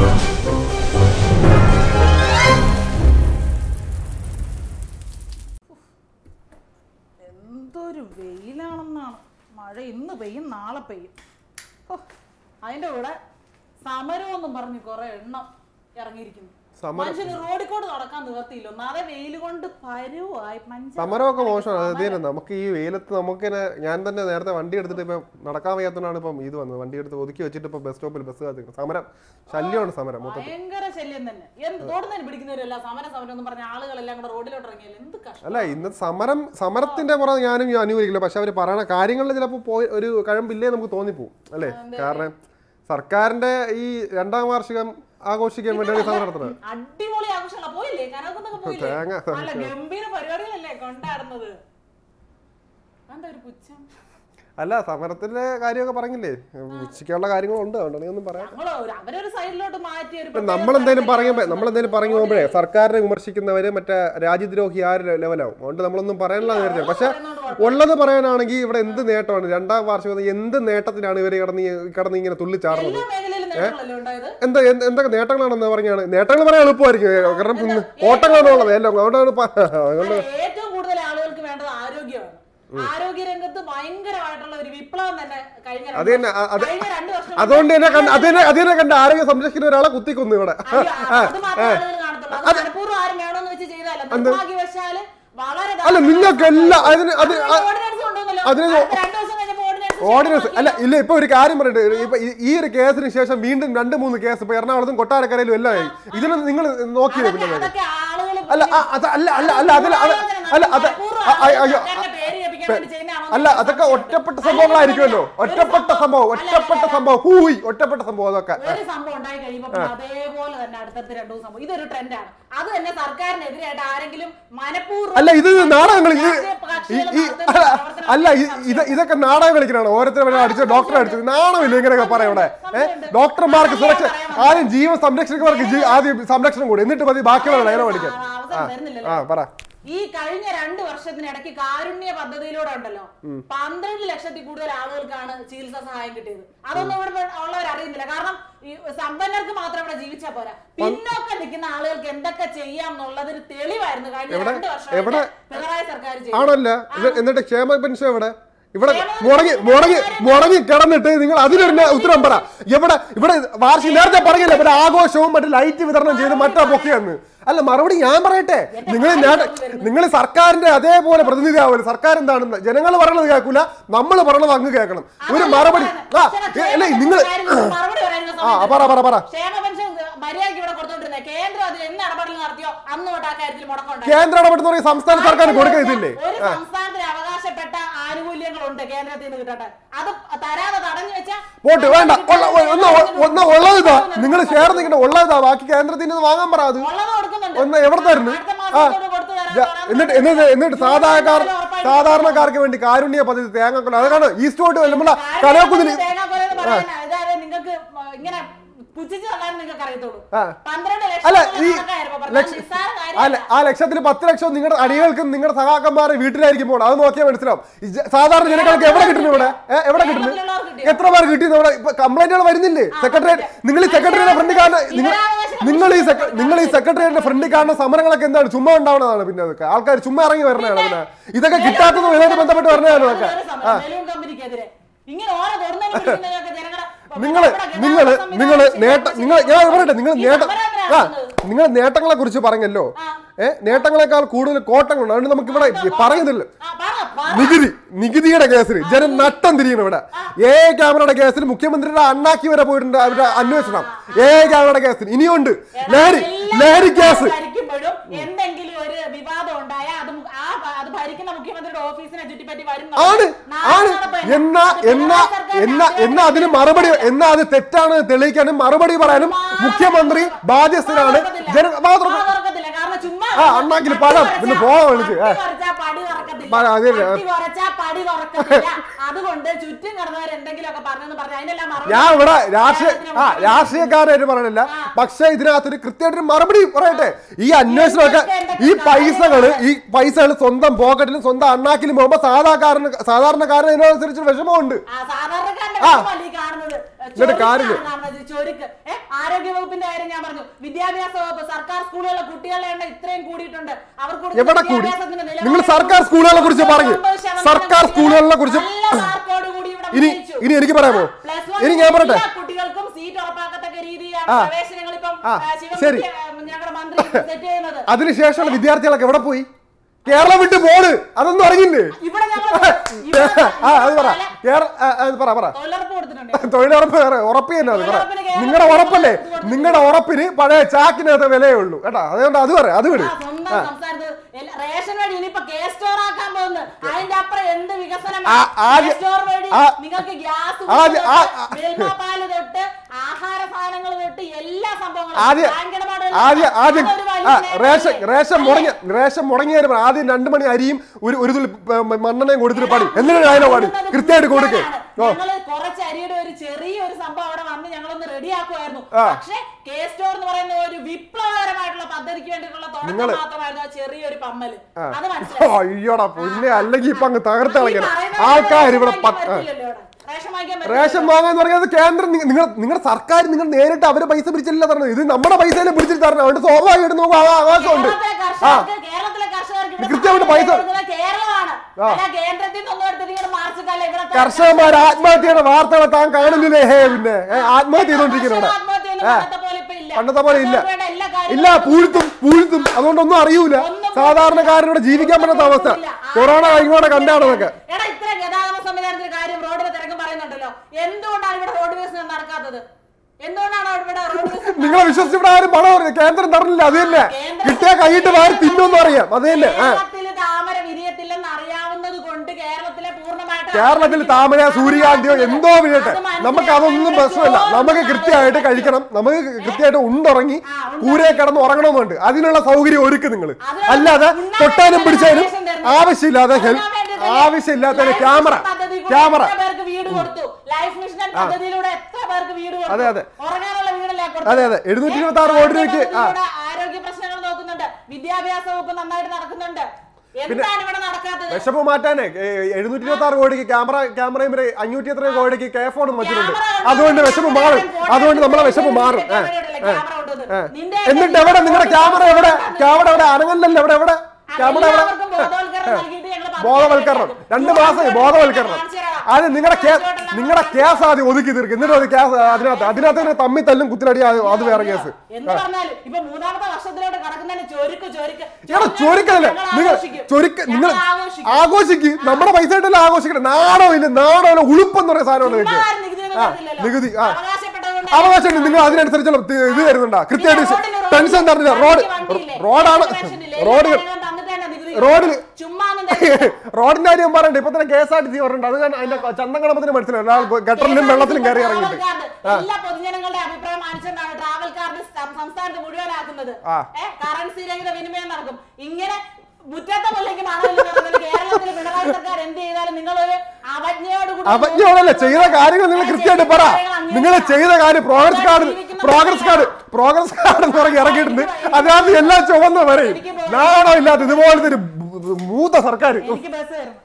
എന്തൊരു വെയിലാണെന്നാണ് മഴ ഇന്ന് പെയ്യും നാളെ പെയ്യും ഹോ, അതിന്റെ കൂടെ സമരമെന്നും പറഞ്ഞ് കുറെ എണ്ണം ഇറങ്ങിയിരിക്കുന്നു സമരം- മനുഷ്യന് റോഡിൽ കൂടെ നടക്കാൻ നിവർത്തിയില്ല ഒന്നാതെ വെയിൽ കൊണ്ട് പരുവായി മനുഷ്യൻ സമരമൊക്കെ മോശമാണ് അത് തന്നെ നമുക്ക് ഈ വെയിലത്ത് നമുക്ക് തന്നെ ഞാൻ തന്നെ നേരത്തെ വണ്ടി എടുത്തിട്ട് ഇപ്പം നടക്കാൻ വയ്യാത്തതാണ് ഇപ്പം ഇത് വന്നത് വണ്ടി എടുത്ത് ഒതുക്കി വെച്ചിട്ട് ഇപ്പം ബസ് സ്റ്റോപ്പിൽ ബസ് കാത്തിരിക്കും സമരം ശല്യമാണ് സമരം മൊത്തത്തിൽ ഭയങ്കര ശല്യം തന്നെ എന്ത് തോടുന്നതിന് പിടിക്കുന്നവരല്ല സമരം സമരം എന്ന് പറഞ്ഞ ആളുകളെല്ലാം കൂടെ റോഡിലോട്ട് ഇറങ്ങിയാൽ എന്ത് കഷ്ടം അല്ല ഇന്ന് സമരം സമരത്തിന്റെ പുറത്ത് ഞാനും അനുകൂലിക്കില്ല പക്ഷെ അവർ പറയണ കാര്യങ്ങളിൽ ചിലപ്പോൾ പോയി ഒരു കഴമ്പില്ലേ നമുക്ക് തോന്നിപ്പോവും അല്ലേ കാരണം സർക്കാരിന്റെ ഈ രണ്ടാം വാർഷികം ആഘോഷിക്കാൻ വേണ്ടിയാണ് ഈ സമരം നടത്തുന്നത് അടിപൊളി ആഘോഷങ്ങളാ പോയില്ലേ കനകൊന്നൊക്കെ പോയില്ലേ തേങ്ങ നല്ല ഗംഭീര പരിപാടികളല്ലേ കൊണ്ടാടുന്നത് എന്താ ഒരു പുച്ഛം അല്ല സമരത്തിന്റെ കാര്യമൊക്കെ പറഞ്ഞില്ലേ വിശ്വസിക്കാനുള്ള കാര്യങ്ങളുണ്ട് അതുകൊണ്ടാണ് ഒന്നും പറയാം ഞങ്ങള് ഒരു- അവരൊരു സൈഡിലോട്ട് മാറ്റി ഒരു ഇപ്പം നമ്മളെന്തേലും പറയുമ്പോൾ നമ്മളെന്തേലും പറഞ്ഞു പോകുമ്പോഴേ സർക്കാരിനെ വിമർശിക്കുന്നവര് മറ്റേ രാജ്യദ്രോഹി ആ ഒരു ലെവലാവും അതുകൊണ്ട് നമ്മളൊന്നും പറയാനില്ല വിചാരിച്ചത് പക്ഷെ ഉള്ളത് പറയാനാണെങ്കിൽ ഇവിടെ എന്ത് നേട്ടമാണ് രണ്ടാം വാർഷികം എന്ത് നേട്ടത്തിനാണ് ഇവർ കിടന്ന് ഈ- കിടന്ന് ഇങ്ങനെ തുള്ളിച്ചാടുന്നത് എല്ലാ മേഖലയിലും നേട്ടങ്ങളല്ലേ ഉണ്ടായത് എന്താ എന്ത് എന്തൊക്കെ നേട്ടങ്ങളാണെന്ന് പറഞ്ഞാണ് നേട്ടങ്ങൾ പറയാൻ എളുപ്പമായിരിക്കും കാരണം ഇന്ന് ഓട്ടങ്ങളാണുള്ളത് എല്ലാം അതുകൊണ്ടാണ് പ- അതുകൊണ്ട് അല്ല, ഏറ്റവും കൂടുതൽ ആളുകൾക്ക് വേണ്ടത് ആരോഗ്യമാണ് ആരോഗ്യ രംഗത്ത് ഭയങ്കരമായിട്ടുള്ള ഒരു വിപ്ലവം തന്നെ കഴിഞ്ഞ രണ്ട് അത് തന്നെ വർഷം- അ- അത് കഴിഞ്ഞ രണ്ട് വർഷം അതുകൊണ്ട് തന്നെ കണ്ട് അത് തന്നെ അത് തന്നെ കണ്ട് ആരോഗ്യം സംരക്ഷിക്കുന്ന ഒരാളെ കുത്തിക്കൊന്നു ഇവിടെ അയ്യോ, അത് മാത്രമേ ആളുകൾ കാണത്തുള്ളൂ. അത് മനഃപൂർവ്വം ആരും വേണമെന്ന് വെച്ച് ചെയ്തതല്ല. നിർഭാഗ്യവശാല് വളരെ അല്ല നിങ്ങൾക്ക് എല്ലാ അതിന് അത് അതിന് ഓർഡിനൻസ് കൊണ്ടുവന്നല്ലോ. അതിന് അടുത്ത രണ്ട് ദിവസം കഴിഞ്ഞപ്പോ ഓർഡിനൻസ് ഓർഡിനൻസ് അല്ല ഇല്ല ഇപ്പൊ ഒരു കാര്യം പറയട്ടെ ഇപ്പൊ ഈ- ഈ ഒരു കേസിന് ശേഷം വീണ്ടും രണ്ട് മൂന്ന് കേസ് ഇപ്പൊ എറണാകുളത്തും കൊട്ടാരക്കരയിലും എല്ലാം ആയി ഇതിനൊന്നും നിങ്ങൾ നോക്കിയോ പിന്നെ അതൊക്കെ- അതൊക്കെ ആളുകള് അല്ല ആ, അത് അല്ല അല്ല അല്ല അതിൽ അത് അല്ല അത് മനഃപൂർവ്വം ആ, ആ, അയ്യോ സർക്കാരിന്റെ പേര് കേൾപ്പിക്കാൻ വേണ്ടി ചെയ്യുന്നതാണോ അല്ല എന്ന് അതൊക്കെ സംശയമുണ്ട്. ഒറ്റപ്പെട്ട അല്ല, സംഭവങ്ങളായിരിക്കുമല്ലോ ഒരു ഒറ്റപ്പെട്ട സംഭവം അല്ല, അല്ല, ഒറ്റപ്പെട്ട അല്ല. സംഭവം ഹൂയി ഒറ്റപ്പെട്ട സംഭവം അതൊക്കെ ഒരു സംഭവം ഉണ്ടായി കഴിയുമ്പോ പിന്നെ അതേപോലെ തന്നെ അടുത്തടുത്ത് രണ്ടു സംഭവം ഇതൊരു ട്രെൻഡാണ് അത് തന്നെ സർക്കാരിനെതിരായിട്ട് ആരെങ്കിലും മനഃപൂർവ്വം അല്ല ഇത് നാടകങ്ങൾ ഇത് രാഷ്ട്രീയ ഈ- കക്ഷികൾ ഈ നടത്തുന്ന അല്ല, പ്രവർത്തനം അല്ല ഈ- ഇത് ഇതൊക്കെ നാടകം കളിക്കണാണ് ഓരോരുത്തരും അടിച്ച് ഡോക്ടറെ അടിച്ചത് നാണമില്ല ഇങ്ങനെയൊക്കെ പറയാം ഇവിടെ ഏഹ് ഡോക്ടർമാർക്ക് സുരക്ഷ ആദ്യം ജീവൻ സംരക്ഷകർക്ക് ജീ- ആദ്യം സംരക്ഷണം കൂടി എന്നിട്ട് മതി ബാക്കിയുള്ള ഡയറ പഠിക്കാൻ അവസരം തരുന്നില്ലല്ലോ ആ പറ ഈ കഴിഞ്ഞ രണ്ട് വർഷത്തിനിടയ്ക്ക് കാരുണ്യ പദ്ധതിയിലൂടെ ഉണ്ടല്ലോ പന്ത്രണ്ട് ലക്ഷത്തിൽ കൂടുതൽ ആളുകൾക്കാണ് ചികിത്സാ സഹായം കിട്ടിയത് അതൊന്നും ഇവിടെ ഉള്ളവർ അറിയുന്നില്ല കാരണം ഈ സമ്പന്നർക്ക് മാത്രം ഇവിടെ ജീവിച്ചാ പോരാ പിന്നോക്കം നിൽക്കുന്ന ആളുകൾക്ക് എന്തൊക്കെ ചെയ്യാം എന്നുള്ളതൊരു തെളിവായിരുന്നു കഴിഞ്ഞ രണ്ട് വർഷം എവിടെ? പിണറായി സർക്കാർ ചെയ്തത് ആണല്ല ഇത് എന്നിട്ട് ക്ഷേമ പെൻഷൻ എവിടെ ഇവിടെ മുടങ്ങി മുടങ്ങി മുടങ്ങി കിടന്നിട്ട് നിങ്ങൾ അതിനൊരു ന- ഉത്തരം പറ എവിടെ ഇവിടെ വാർഷിക നേരത്തെ പറഞ്ഞില്ല ഇവിടെ ആഘോഷവും മറ്റു ലൈറ്റ് വിതരണം ചെയ്ത് മറ്റാ പൊക്കിയെന്ന് അല്ല മറുപടി ഞാൻ പറയട്ടെ നിങ്ങൾ നിങ്ങൾ സർക്കാരിന്റെ അതേപോലെ പ്രതിനിധി ആവുമല്ലോ സർക്കാർ എന്താണെന്ന് ജനങ്ങൾ പറയണത് കേൾക്കൂല നമ്മൾ പറയണത് അങ്ങ് കേൾക്കണം ഒരു മറുപടി ആ അല്ലേ നിങ്ങൾ മറുപടി പറയുന്ന ആ സമയത്ത് പറ പറ പറ ക്ഷേമ പെൻഷൻ മര്യാദയ്ക്ക് ഇവിടെ കൊടുത്തോണ്ടിരുന്നത് കേന്ദ്രം അതിൽ എന്ന് ഇടപെടൽ നടത്തിയോ അന്ന് തൊട്ട് ആ കാര്യത്തിൽ മുടക്കമുണ്ടായി കേന്ദ്ര ഇടപെടുന്ന പറയും സംസ്ഥാന സർക്കാർ കൊടുക്കത്തില്ലേ ഒരു സംസ്ഥാനത്തിന് അവകാശപ്പെട്ട ആനുകൂല്യങ്ങളുണ്ട് കേന്ദ്രത്തിൽ നിന്ന് കിട്ടട്ടെ അത് തരാതെ തടഞ്ഞു വെച്ചാൽ പോട്ട് വേണ്ട ഉള്ള- ഒന്ന് ഒന്ന് ഉള്ളത് ഇതാ നിങ്ങൾ ഷെയർ നിൽക്കണ്ട ഉള്ളതാ ബാക്കി കേന്ദ്രത്തിൽ നിന്ന് വാങ്ങാൻ പറ അത് ഉള്ളത് കൊടുക്കുന്നുണ്ട് ഒന്ന് എവിടെ തരുന്നു അടുത്ത ആ മാസത്തോട് കൊടുത്തു തരാൻ ജ- പറയാൻ എന്നിട്ട് എന്നിട്ട് എന്നിട്ട് സാധാരണക്കാർ ഉറപ്പായിട്ടും സാധാരണക്കാർക്ക് വേണ്ടി കാരുണ്യ പദ്ധതി തേങ്ങാക്കൊല അതാണ് ഈസ്റ്റോട്ട് നമ്മുടെ കനകക്കുന്നിന് തേങ്ങാക്കൊലയെന്ന് പറയാൻ ഇതാരെ നിങ്ങൾക്ക് ഇങ്ങനെ പുച്ഛിച്ച് തള്ളാൻ നിങ്ങൾക്ക് അറിയത്തുള്ളൂ ആ. പന്ത്രണ്ട് അല്ല ലക്ഷം ഈ ആൾക്കാരായിരുന്നു പറഞ്ഞത്. ലക്ഷ നിസ്സാര അല്ല കാര്യമല്ല. ആ ലക്ഷത്തിൽ പത്ത് ലക്ഷം നിങ്ങളുടെ അടികൾക്കും നിങ്ങളുടെ സഹാക്കന്മാരെ വീട്ടിലായിരിക്കും പോകണം അത് നോക്കിയാൽ മനസ്സിലാവും ഈ ജ- സാധാരണ ജനങ്ങൾക്ക് എവിടെ കിട്ടുന്നു ഇവിടെ ഏ, എവിടെ കിട്ടുന്നു കേരളത്തിലുള്ളവർക്ക് കിട്ടിയോ? എത്ര പേർ കിട്ടിയെന്ന് ഇവിടെ ഇപ്പൊ കംപ്ലൈന്റുകൾ വരുന്നില്ലേ സെക്രട്ടറി നിങ്ങൾ ഈ സെക്രട്ടറിയുടെ ഫ്രണ്ടിൽ കാണുന്ന നിങ്ങൾ വിവരാവകാശ നിങ്ങൾ ഈ സെക്ര- നിങ്ങൾ ഈ സെക്രട്ടറിയുടെ ഫ്രണ്ടിൽ കാണുന്ന സമരങ്ങളൊക്കെ എന്താണ് ചുമ്മാ ഉണ്ടാവുന്നതാണ് പിന്നെ അതൊക്കെ ആൾക്കാർ ചുമ്മാ ഇറങ്ങി വരണതാണ് പിന്നെ ഇതൊക്കെ കിട്ടാത്തതും ഇതുമായിട്ട് ബന്ധപ്പെട്ട് വരണതാണ് അതൊക്കെ ഒരു സമരം, ബലൂൺ കമ്പനിക്കെതിരെ ഇങ്ങനെ ഓരോ തൊടുന്നതിന് പിടിക്കുന്നതിനൊക്കെ ജനങ്ങളെ നിങ്ങൾ ഇവിടെ ഗതാഗത നിങ്ങൾ സംവിധാനം നിങ്ങൾ നേട്ട ശരിയാക്കി നിങ്ങൾ ഞാൻ പറയട്ടെ നിങ്ങൾ ഈ നേട്ടം സമരം ആ എന്തിനാണ് നിങ്ങൾ നേട്ടങ്ങളെ കുറിച്ച് പറഞ്ഞല്ലോ ഏ നേട്ടങ്ങളെക്കാൾ കൂടുതൽ കോട്ടങ്ങളുണ്ട് അതുകൊണ്ട് നമുക്ക് ഇവിടെ പറയുന്നില്ല ആ, പറ, പറ. നികുതി നികുതിയുടെ കേസിൽ ജനം നട്ടം തിരിയണം ഇവിടെ എ ക്യാമറയുടെ കേസിൽ മുഖ്യമന്ത്രിയുടെ അണ്ണാക്കി വരെ പോയിട്ടുണ്ട് അവരുടെ അന്വേഷണം എ ക്യാമറയുടെ കേസിൽ ഇനിയുണ്ട് ലഹരി എല്ലാ ലഹരി കേസ് ഭരിക്കുമ്പോഴും എന്തെങ്കിലും ഒരു വിവാദം ഉണ്ടായാൽ അത് മു- ആ ഭ- അത് ഭരിക്കുന്ന മുഖ്യമന്ത്രിയുടെ ഓഫീസിനെ ചുറ്റിപ്പറ്റി വരും ആണ് ആണ് എന്നാ എന്നാ എന്നാ എന്നാ അതിന് മറുപടി എന്നാ അത് തെറ്റാണ് തെളിയിക്കാനും മറുപടി പറയാനും മുഖ്യമന്ത്രി ബാധ്യസ്ഥനാണ് ജന മാത്രം കാരണം ചുമ്മാ ആ, അണ്ണാക്കില് പഴം, പിന്നെ പോവാൻ വിളിച്ച്, ആ. പടി കുറച്ചാ പടി തുറക്കത്തില്ല പ- അതല്ലേ. പട്ടി കുറച്ചാ പടി തുറക്കത്തില്ല അതുകൊണ്ട് ചുറ്റും കിടന്നവർ എന്തെങ്കിലുമൊക്കെ പറഞ്ഞെന്ന് പറഞ്ഞ അതിനെല്ലാം മറുപടി ഞാൻ ഇവിടെ രാഷ്ട്രീയ കേരളത്തിലെ ആ മുഖ്യമന്ത്രി- രാഷ്ട്രീയക്കാരായിട്ട് പറയണില്ല പക്ഷെ ഇതിനകത്തൊരു കൃത്യമായിട്ടൊരു മറുപടി പറയട്ടെ ഈ അന്വേഷണമൊക്കെ ഈ പൈസകള് ഈ പൈസകൾ സ്വന്തം പോക്കറ്റിലും സ്വന്തം അണ്ണാക്കിലും പോകുമ്പോ സാധാരണക്കാരന് സാധാരണക്കാരന് അതിനനുസരിച്ച് വിഷമമുണ്ട് ആ, സാധാരണക്കാരന്റെ ആ. വിഷമമല്ല ഈ കാണുന്നത്. എന്നിട്ട് ചൊരുക്കാണ് കാര്യമില്ല. കാണുന്നത്, ചൊരുക്ക്. ഏ, ആരോഗ്യ വകുപ്പിന്റെ കാര്യം ഞാൻ പറഞ്ഞു വിദ്യാഭ്യാസ വകുപ്പ് സർക്കാർ സ്കൂളുകളിലെ കുട്ടികളുടെ എണ്ണം ഇത്രയും കൂടിയിട്ടുണ്ട് അവർ കൊടുക്കുന്ന എവിടെ കൂടി? വിദ്യാഭ്യാസത്തിന്റെ നിലവാരം നിങ്ങൾ സർക്കാർ സ്കൂളുകളെ കുറിച്ച് പറയൂ. 99 ശതമാനം സർക്കാർ കുട്ടികൾ സ്കൂളുകളെ കുറിച്ച് നല്ല മാർക്കോട് കൂടി ഇവിടെ ഇനി വിജയിച്ചു. ഇനി എനിക്ക് പറയാമോ ആ, plus one ഇനി ഞാൻ പറയട്ടെ എല്ലാ കുട്ടികൾക്കും സീറ്റ് ഉറപ്പാക്കത്തക്ക രീതിയിലാണ് ആ. പ്രവേശനങ്ങൾ ഇപ്പം ആ, ആ, ശിവൻകുട്ടി, ശരി. ആ, ഞങ്ങളുടെ മന്ത്രി സെറ്റ് ചെയ്യുന്നത് അതിനുശേഷമുള്ള വിദ്യാർത്ഥികളൊക്കെ എവിടെ പോയി കേരളം വിട്ട് പോണ് അതൊന്നും അറിയില്ലേ ഇവിടെ ഞങ്ങൾ ഇവിടെ ആ അത് പറ കേര- ആ, ആ, അത് പറ പറ തൊഴിലുറപ്പ് കൊടുത്തിട്ടുണ്ട് തൊഴിലുറപ്പ് വേറെ ഉറപ്പ് തന്നെ അത് പറ തൊഴിലുറപ്പിന് കേരളത്തിൽ നിങ്ങളുടെ ഉറപ്പല്ലേ ഇത് കൊടുത്തിട്ടുണ്ട്. നിങ്ങളുടെ ഉറപ്പിന് പഴയ ചാക്കിനകത്ത് വിലയേ ഉള്ളൂ കേട്ടാ അതുകൊണ്ട് അത് പറ അത് വിട് ആ, സ്വന്തം സംസ്ഥാനത്ത് എല്ലാ- റേഷൻ വഴി ഇനിയിപ്പോ കെ സ്റ്റോർ ആക്കാൻ പോകുന്നു അതിന്റെ അപ്പുറം എന്ത് വികസനം ആ, ആദ്യ- സ്റ്റോർ വഴി ആ, നിങ്ങൾക്ക് ഗ്യാസ് ആദ്യ- ആ, ആ. മിൽമ പാല് തൊട്ട് ആഹാര സാധനങ്ങൾ തൊട്ട് എല്ലാ സംഭവങ്ങളും ആദ്യ ബാങ്ക് ഇടപാടുകൾ ആദ്യം ആദ്യം അതൊരു വലിയ ആ നേട്ടമല്ലേ? റേഷൻ റേഷൻ അല്ലേ? മുടങ്ങി റേഷൻ മുടങ്ങിയതിന് പറ. ആദ്യം രണ്ട് മണി അരിയും ഒരു ഒരു തുള്ളി പ- മ- മണ്ണെണ്ണയും കൊടുത്തിട്ട് പാടി എന്നിട്ട് അതിനെ പാടി കൊടുക്കുന്നത് കൃത്യമായിട്ട് കൊടുക്ക് ഓ ഞങ്ങള് കുറച്ച് അരിയുടെ ഒരു ചെറിയ ഒരു സംഭവം അവിടെ വന്ന് ഞങ്ങളൊന്ന് റെഡിയാക്കുമായിരുന്നു ആ. പക്ഷേ കെ സ്റ്റോർ എന്ന് പറയുന്ന ഒരു വിപ്ലവകരമായിട്ടുള്ള പദ്ധതിക്ക് വേണ്ടിയിട്ടുള്ള തുടക്കം നിങ്ങള്- മാത്രമായിരുന്നു ആ ചെറിയൊരു പമ്മല് അത് മനസ്സിലായി അയ്യോടാ പൊന്നെ അല്ലെങ്കിൽ ഇപ്പൊ അങ്ങ് തകർത്ത് ഈ കളയണം പറയുന്നത് ആൾക്കാർ ഇവിടെ റേഷൻ പത്ത് വാങ്ങിക്കാൻ പറ്റില്ലല്ലോ ഇവിടെ. റേഷൻ വാങ്ങിക്കാൻ റേഷൻ പറ്റില്ലല്ലോ. വാങ്ങാന്ന് പറയുന്നത് കേന്ദ്രം നിങ്ങൾ നിങ്ങളുടെ സർക്കാർ നിങ്ങൾ നേരിട്ട് അവരെ പൈസ പിടിച്ചില്ല തരണം ഇത് നമ്മുടെ പൈസ പിടിച്ചിട്ട് തരണം അതുകൊണ്ട് സ്വാഭാവികമായിട്ട് നമുക്ക് ആ ആകാശമുണ്ട് കേരളത്തിലെ ആ കർഷകർക്ക് കേരളത്തിലെ കർഷകർക്ക് ഇവിടെ കൃത്യമായിട്ട് സഹായം പൈസ- കൊടുക്കുന്നത് കേരളമാണ് ആ. അല്ല കേന്ദ്രത്തിൽ നിന്നൊന്നും എടുത്തിട്ട് ഇങ്ങനെ മാർച്ചിട്ടല്ല ഇവിടെ കർഷകന്മാർ ആത്മഹത്യയുടെ വാർത്തകൾ താൻ കാണുന്നില്ലേ ഹേ പിന്നെ ഏ, ആത്മഹത്യ ചെയ്തോണ്ടിരിക്കുന്നു ഇവിടെ ആത്മഹത്യയൊന്നും ഏ. പണ്ടത്തെ പോലെ ഇപ്പൊ ഇല്ല. പണ്ടത്തെ പോലെ ഇല്ല കർഷകർക്ക് വേണ്ട എല്ലാ കാര്യങ്ങളും ഇല്ല പൂഴ്ത്തും പൂഴ്ത്തും അതുകൊണ്ടൊന്നും അറിയൂല ഒന്നും സാധാരണക്കാരനോട് ജീവിക്കാൻ പറ്റാത്ത അവസ്ഥ ഇല്ല. കൊറോണ ഇങ്ങോട്ട് കണ്ടാണ് അതൊക്കെ എടാ ഇത്ര ഗതാഗത സംവിധാനത്തിന്റെ കാര്യം റോഡിലെ തിരക്കും പറയുന്നുണ്ടല്ലോ എന്തുകൊണ്ടാണ് ഇവിടെ റോഡ് വികസനം നടക്കാത്തത് എന്തുകൊണ്ടാണ് ഇവിടെ റോഡ് വികസനം നിങ്ങളെ വിശ്വസിച്ച് ഇവിടെ ആരും പണം പറഞ്ഞു കേന്ദ്രം തരണില്ല അത് തന്നെ കേന്ദ്രം- കിട്ടിയ കൈയിട്ട് വാരി തിന്നൊന്നും അറിയാം അത് തന്നെ ആ കേരളത്തില് താമര വിരിയത്തില്ലെന്ന് അറിയാവുന്നത് കൊണ്ട് കേരളത്തിലെ പൂർണ്ണമായിട്ട് കേരളത്തിൽ താമര സൂര്യകാന്തിയോ എന്തോ വീഴട്ടെ നമുക്ക് അതൊന്നും പ്രശ്നമില്ല നമുക്ക് കൃത്യമായിട്ട് കഴിക്കണം നമുക്ക് കൃത്യമായിട്ട് ഉണ്ടുറങ്ങി കൂരെ കിടന്ന് ഉറങ്ങണമെന്നുണ്ട് അതിനുള്ള സൗകര്യം ഒരുക്ക് നിങ്ങൾ അല്ലാതെ തൊട്ടാനും പിടിച്ചാലും ആവശ്യമില്ലാതെ ഹെൽപ്പ് ആവശ്യമില്ലാത്തതിന് ക്യാമറ ക്യാമറ എത്ര പേർക്ക് വീട് കൊടുത്തു ലൈഫ് മിഷൻ പദ്ധതിയിലൂടെ എത്ര പേർക്ക് വീട് കൊടുത്തു അതെ, അതെ. ഉറങ്ങാനുള്ള വീടല്ലേ അതെ, അതെ. 726 കോടി രൂപയ്ക്ക്, ആ. ആരോഗ്യ പ്രശ്നങ്ങൾ നോക്കുന്നുണ്ട് വിദ്യാഭ്യാസ വകുപ്പ് നന്നായിട്ട് നടക്കുന്നുണ്ട് എന്താണ് ഇവിടെ നടക്കാത്തത് വിശപ്പ് മാറ്റാനേ എഴുന്നൂറ്റി ഇരുപത്തി ആറ് കോടിക്ക് ക്യാമറ ക്യാമറയും വരെ അഞ്ഞൂറ്റി എത്ര കോടിക്ക് കെ ഫോണും വെച്ചിട്ടുണ്ട് ക്യാമറ അതുകൊണ്ട് വിശപ്പ് മാറും അതുകൊണ്ട് നമ്മളെ വിശപ്പ് മാറും ഏ, ഏ, ക്യാമറ ഏ. നിന്റെ എന്നിട്ട് എവിടെ നിങ്ങളുടെ ക്യാമറ എവിടെ ക്യാമറ എവിടെ അനങ്ങല്ലല്ലോ എവിടെ എവിടെ ക്യാമറ എവിടെ എല്ലാവർക്കും ബോധവൽക്കരണം നൽകിയിട്ട് ഞങ്ങൾ പദ്ധതി ബോധവൽക്കരണം രണ്ട് മാസമായി ബോധവൽക്കരണം അത് നിങ്ങളുടെ കേ നിങ്ങളുടെ കേസ് ആദ്യം ഒതുക്കി തീർക്കും എന്നിട്ട് അത് കേസ് അതിനകത്ത് അതിനകത്ത് തന്നെ തമ്മിൽ തല്ലും കുത്തിലടി അത് അത് വേറെ കേസ് എന്ന് പറഞ്ഞാലും ഇപ്പൊ മൂന്നാമത്തെ വർഷത്തിലോട്ട് കടക്കുന്നതിന് ചൊരുക്ക് ചൊരുക്ക് എടാ ചൊരുക്കല്ലേ ഞങ്ങൾ നിങ്ങൾ ആഘോഷിക്കും. ചൊരുക്ക് നിങ്ങൾ ഞങ്ങൾ ആഘോഷിക്കും. ആഘോഷിക്ക് നമ്മുടെ പൈസ ആയിട്ടല്ല ആഘോഷിക്കണം നാണോ ഇല്ല നാണോ ഇല്ല ഉളുപ്പെന്ന് പറയുന്ന സാധനമാണ് ചുമ്മാ നിങ്ങൾക്ക് ആരും നികുതിയൊന്നും ആ, തരുന്നില്ലല്ലോ. നികുതി, ആ. അവകാശപ്പെട്ടതുകൊണ്ട് അവകാശമുണ്ട് നിങ്ങൾ അതിനനുസരിച്ചുള്ള തി- ഇത് തരുന്നുണ്ടാ കൃത്യമായിട്ട് റോഡിന് റോഡ് ടെൻഷൻ തരുന്നില്ല റോഡ് വണ്ടിയില്ലേ? റോഡാണ് പെൻഷൻ ഇല്ലേ? റോഡ് എല്ലാ കാര്യങ്ങളും തന്നിട്ടാണ് നികുതി റോഡില് ചുമ്മാ ഒന്നും തരുന്നില്ല. റോഡിന്റെ കാര്യം പറയണ്ട ഇപ്പൊ തന്നെ K S R T C പറഞ്ഞിട്ടുണ്ട് അത് കാരണം അതിന്റെ ചന്തങ്കണത്തിന് മനസ്സിലായി ഒരാൾ ഗട്ടറിലും വെള്ളത്തിലും കയറി ഇറങ്ങിയിട്ട് ട്രാവൽ കാർഡ് എല്ലാ പൊതുജനങ്ങളുടെ അഭിപ്രായം അനുസരിച്ചാണ് ട്രാവൽ കാർഡ് സം- സംസ്ഥാനത്ത് മുഴുവനാക്കുന്നത് ആ. കറൻസി രഹിത വിനിമയം നടക്കും ഇങ്ങനെ മുറ്റത്തെ മുല്ലയ്ക്ക് മണമില്ലെന്ന് പറഞ്ഞാൽ കേരളത്തിൽ പിണറായി സർക്കാർ എന്ത് ചെയ്താലും നിങ്ങൾ ഒരു അവജ്ഞയോടുകൂടി അവജ്ഞയോടല്ല ചെയ്ത കാര്യങ്ങൾ നിങ്ങൾ കൃത്യമായിട്ട് പറ നിങ്ങൾ ചെയ്ത കാര്യം progress card progress card progress card എന്ന് പറഞ്ഞ് ഇറക്കിയിട്ടുണ്ട് അതിനകത്ത് എല്ലാം ചുവന്ന വരെ നാണോ ഇല്ലാത്ത ഇതുപോലത്തെ ഒരു മൂത്ത സർക്കാർ എനിക്ക് ബസ് കയറും